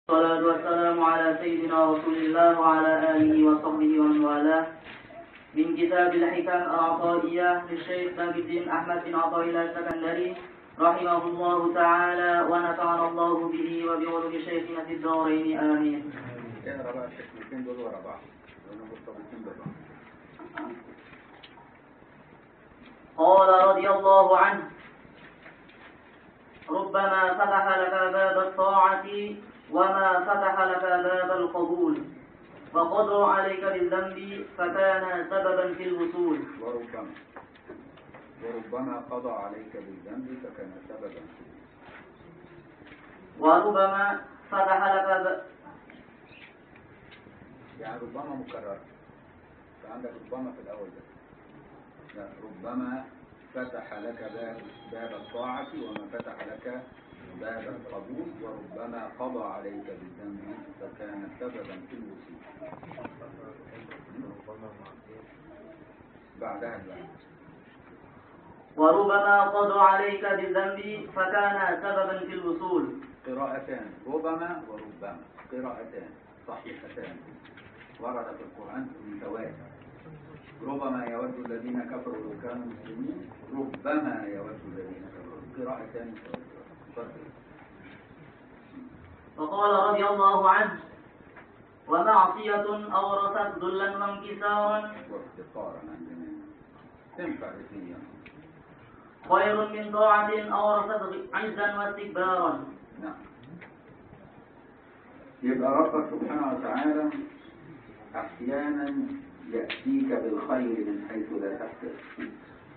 والصلاة والسلام على سيدنا رسول الله وعلى آله وصحبه ومن والاه من كتاب الحكم العطائية للشيخ نبي الدين أحمد بن عطاء الله السكندري رحمه الله تعالى ونفعنا الله به وبعلوم شيخنا في الدارين آمين. اقرا بقى الشكلتين دول ورا بعض لانهم مرتبطين ببعض قال رضي الله عنه ربما فتح لك باب الطاعة وما فتح لك باب القبول وقدر عليك بالذنب فكان سببا في الوصول وربما وربما قضى عليك بالذنب فكان سببا في وربما فتح لك ب... يعني ربما مكررة فعندك ربما في الأول ده لا ربما فتح لك باب باب الطاعة وما فتح لك باب القبول وربما قضى عليك بالذنب فكان سببا في الوصول بعدها البعد وربما قضى عليك بالذنب فكان سببا في الوصول قراءتان ربما وربما قراءتان صحيحتان ورد في القرآن في تواتر ربما يود الذين كفروا لو كانوا مسلمين ربما يود الذين كفروا قراءتان متواترتان. وقال رضي الله عنه ومعصية أورثت ذلا وانكسارا وافتقارا عندنا تنفع الاثنين خير من طاعة أورثت عزا واستكبارا نعم يبقى ربك سبحانه وتعالى أحيانا يأتيك بالخير من حيث لا تحتسب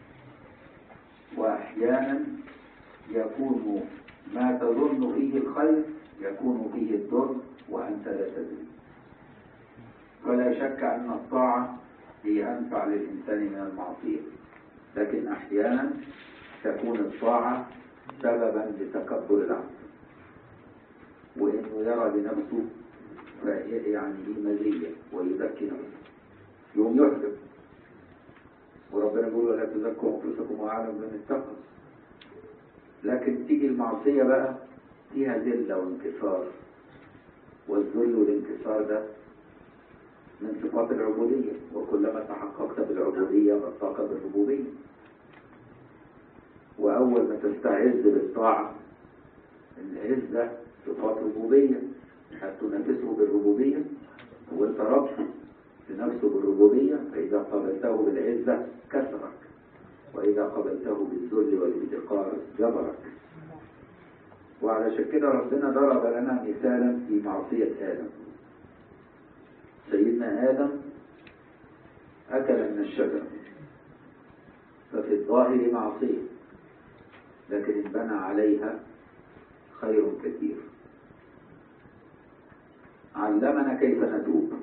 وأحيانا يكون ما تظن فيه الخير يكون فيه الضر وأنت لا تدري ولا شك أن الطاعة هي أنفع للإنسان من المعصية لكن أحيانا تكون الطاعة سببا لتكبر العبد وإنه يرى بنفسه يعني ايه مزية ويزكي نفسه يوم يحجب وربنا بيقول ولا تزكوا أنفسكم وأعلم من اتقى لكن تيجي المعصية بقى فيها ذلة وانكسار والذل والانكسار ده من صفات العبودية وكلما تحققت بالعبودية غطاك بالربوبية وأول ما تستعز بالطاعة العزة صفات ربوبية هتنافسه بالربوبية وانت رب تنافسه بالربوبية فإذا قبلته بالعزة كسرك وإذا قبلته بالذل والافتقار جبرك وعلشان كده ربنا ضرب لنا مثالا في معصية آدم سيدنا آدم أكل من الشجرة ففي الظاهر معصية لكن انبنى عليها خير كثير علمنا كيف نتوب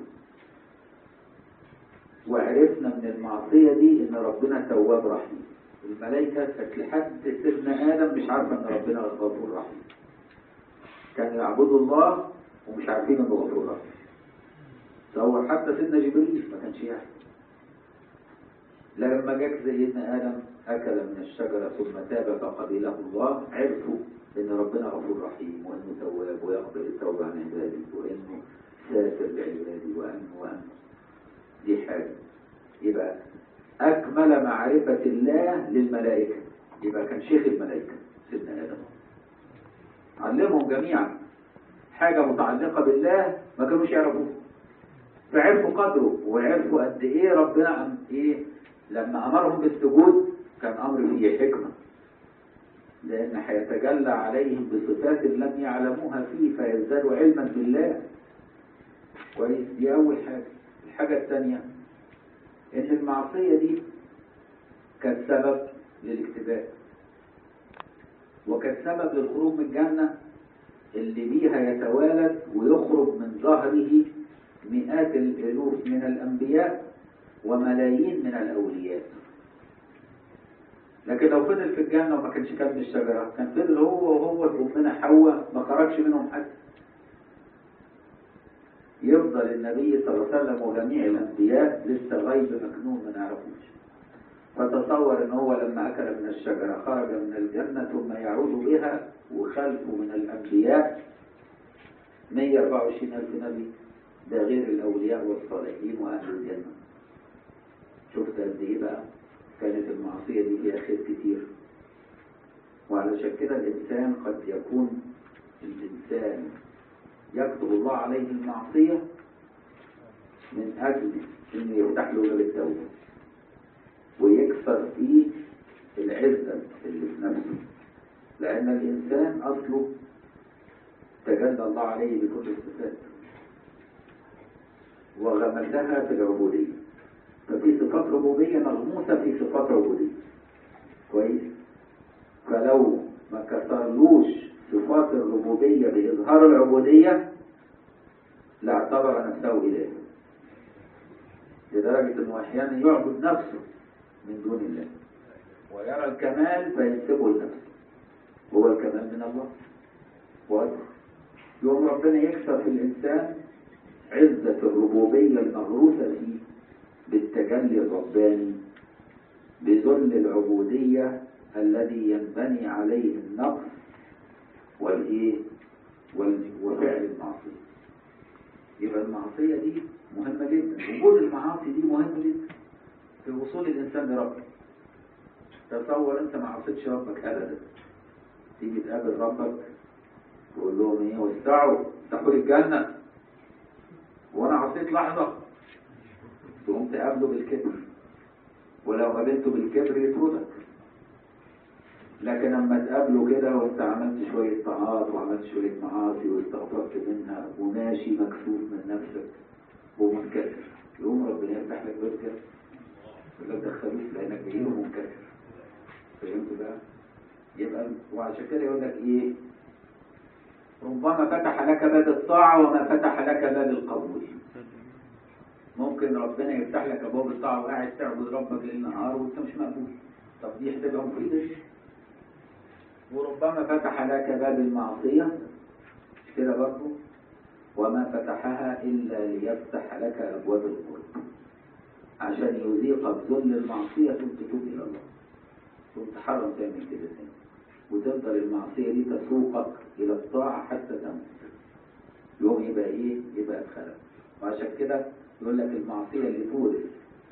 وعرفنا من المعصية دي ان ربنا تواب رحيم الملائكة كانت لحد سيدنا آدم مش عارفة ان ربنا غفور رحيم كانوا يعبدوا الله ومش عارفين انه غفور رحيم تصور حتى سيدنا جبريل ما كانش يعرف لما جاك سيدنا آدم أكل من الشجرة ثم تاب فقبله الله عرفوا إن ربنا غفور رحيم وإنه تواب ويقبل التوبة عن عباده وإنه ساتر لعباده وأنه وأنه دي حاجة يبقى أكمل معرفة الله للملائكة يبقى كان شيخ الملائكة سيدنا آدم علمهم جميعا حاجة متعلقة بالله ما كانوش يعرفوها فعرفوا قدره وعرفوا قد ايه ربنا أم ايه لما امرهم بالسجود كان امر فيه حكمة لان هيتجلى عليهم بصفات لم يعلموها فيه فيزدادوا علما بالله كويس دي اول حاجة الحاجة الثانية ان المعصية دي كانت سبب للاكتباء وكانت سبب للخروج من الجنة اللي بيها يتوالد ويخرج من ظهره مئات الألوف من الأنبياء وملايين من الأولياء لكن لو فضل في الجنة وما كانش كان الشجرة كان فضل هو وهو أمنا حواء ما خرجش منهم حد يفضل النبي صلى الله عليه وسلم وجميع الأنبياء لسه غيب مكنون ما نعرفوش فتصور ان هو لما اكل من الشجرة خرج من الجنة ثم يعود بها وخلفه من الانبياء 124 ألف نبي ده غير الأولياء والصالحين وأهل الجنة شفت قد إيه بقى كانت المعصية دي فيها خير كتير وعلشان كده الإنسان قد يكون الإنسان يكتب الله عليه المعصية من أجل إنه يفتح له باب التوبة ويكسر فيه العزة اللي في نفسه لأن الإنسان أصله تجلى الله عليه بكل الصفات وغمسها في العبودية ففي صفات ربوبية مغموسة في صفات عبودية كويس فلو ما كسرلوش صفات الربوبية بإظهار العبودية لاعتبر نفسه إله لدرجة أنه أحيانا يعبد نفسه من دون الله ويرى الكمال فينسبه لنفسه هو الكمال من الله واضح يوم ربنا يكسر في الإنسان عزة الربوبية المغروسة فيه بالتجلي الرباني بذل العبودية الذي ينبني عليه النقص والإيه وال- وفعل المعصية يبقى المعصية دي مهمة جدا وجود المعاصي دي مهم جدا في وصول الإنسان لربه تصور أنت ما عصيتش ربك أبدا تيجي تقابل ربك تقول لهم إيه وسعوا افتحوا لي الجنة وأنا عصيت لحظة تقوم تقابله بالكبر ولو قابلته بالكبر يطردك لكن لما تقابله كده وانت عملت شوية طاعات وعملت شوية معاصي واستغفرت منها وماشي مكسوف من نفسك ومنكسر يقوم ربنا يفتح لك باب كده يقول لك دخلوش لانك جاي منكسر فهمت بقى؟ يبقى وعشان كده يقول لك ايه؟ ربما فتح لك باب الطاعة وما فتح لك باب القبول ممكن ربنا يفتح لك ابواب الطاعة وقاعد تعبد ربك ليل نهار وانت مش مقبول طب دي هتبقى مفيدة وربما فتح لك باب المعصية مش كده برضه وما فتحها إلا ليفتح لك أبواب القرب عشان يذيقك ذل المعصية ثم تتوب إلى الله ثم تحرم تعمل كده تاني وتفضل المعصية دي تسوقك إلى الطاعة حتى تموت يوم يبقى إيه؟ يبقى اتخلق وعشان كده يقول لك المعصية اللي تورث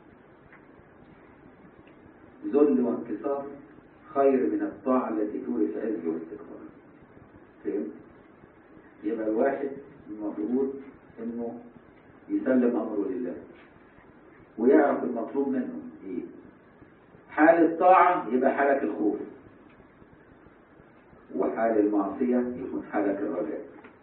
ذل وانكسار خير من الطاعة التي تورث عز واستكبار فهمت؟ يبقى الواحد المفروض انه يسلم امره لله ويعرف المطلوب منه ايه حال الطاعة يبقى حالك الخوف وحال المعصية يكون حالك الرجاء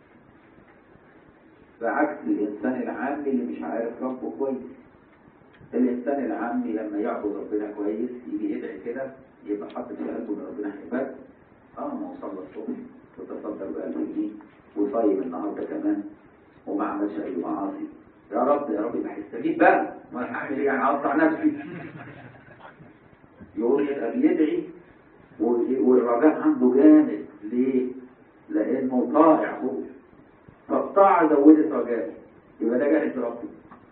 بعكس الإنسان العامي اللي مش عارف ربه كويس الإنسان العامي لما يعبد ربنا كويس يجي يدعي كده يبقى حاطط في قلبه ان ربنا هيبات اه ما هو صلى الصبح وتصدر بقلبه جديد وصايم النهارده كمان وما عملش اي معاصي يا رب يا رب يبقى هيستجيب بقى ما انا هعمل ايه يعني اقطع نفسي يقول يبقى بيدعي و- والرجاء عنده جامد ليه؟ لانه طائع هو فالطاعه زودت رجائه يبقى ده جاهز ربه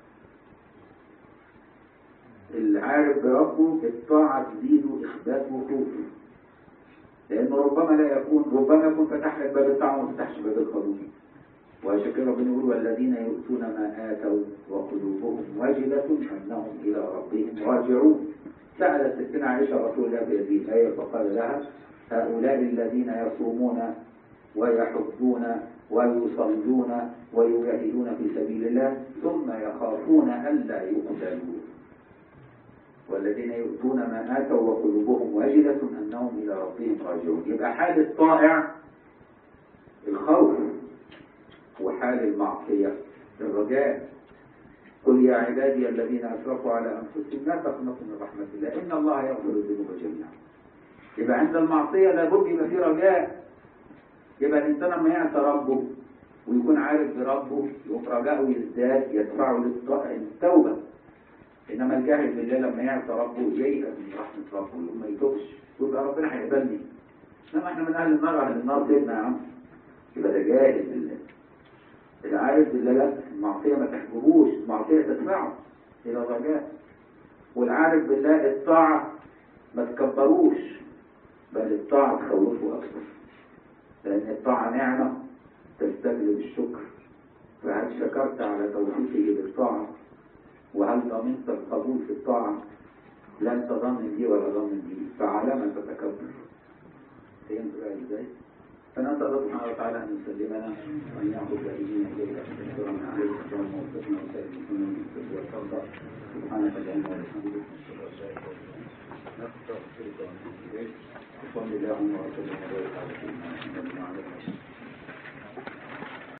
العارف بربه الطاعة تزيد إخبات وخوفه لأنه ربما لا يكون ربما يكون فتح لك باب الطاعة وما فتحش باب القبول وعشان كده ربنا يقول والذين يؤتون ما آتوا وقلوبهم وجلة أنهم إلى ربهم راجعون سألت ستنا عائشة رسول الله في هذه الآية فقال لها هؤلاء الذين يصومون ويحبون ويصلون ويجاهدون في سبيل الله ثم يخافون ألا يقتلوا والذين يؤتون ما آتوا وقلوبهم واجلة أنهم إلى ربهم راجعون يبقى حال الطائع الخوف وحال المعصية الرجاء قل يا عبادي الذين أسرفوا على أنفسهم لا تقنطوا من رحمة الله إن الله يغفر الذنوب جميعا يبقى عند المعصية لابد يبقى في رجاء يبقى الإنسان لما يعصى ربه ويكون عارف بربه يقوم رجاءه يزداد يدفعه للتوبة انما الجاهل بالله لما يعصى ربه ييأس من رحمه ربه وما يتوبش يبقى ربنا هيقبلني انما احنا من اهل النار اهل النار سيبنا يا عم يبقى ده جاهل بالله العارف بالله لا المعصيه ما تحجبوش المعصيه تدفعه الى الرجاء والعارف بالله الطاعه ما تكبروش بل الطاعه تخوفه اكثر لان الطاعه نعمه تستجلب الشكر شكرت على توفيقه للطاعة وهل ضمنت القبول في الطاعة لن تضمن دي ولا ضمن دي فعلى ما تتكبر فهمت بقى ازاي؟ فنسأل الله سبحانه وتعالى أن يسلمنا وأن يأخذ بأيدينا إليك ويشكرنا عليه اللهم وفقنا وسائر المسلمين بالصدق والتوبة سبحانك اللهم وبحمدك نشهد أن لا إله إلا أنت نستغفرك ونتوب إليك وصلي اللهم وسلم وبارك على سيدنا محمد وعلى آله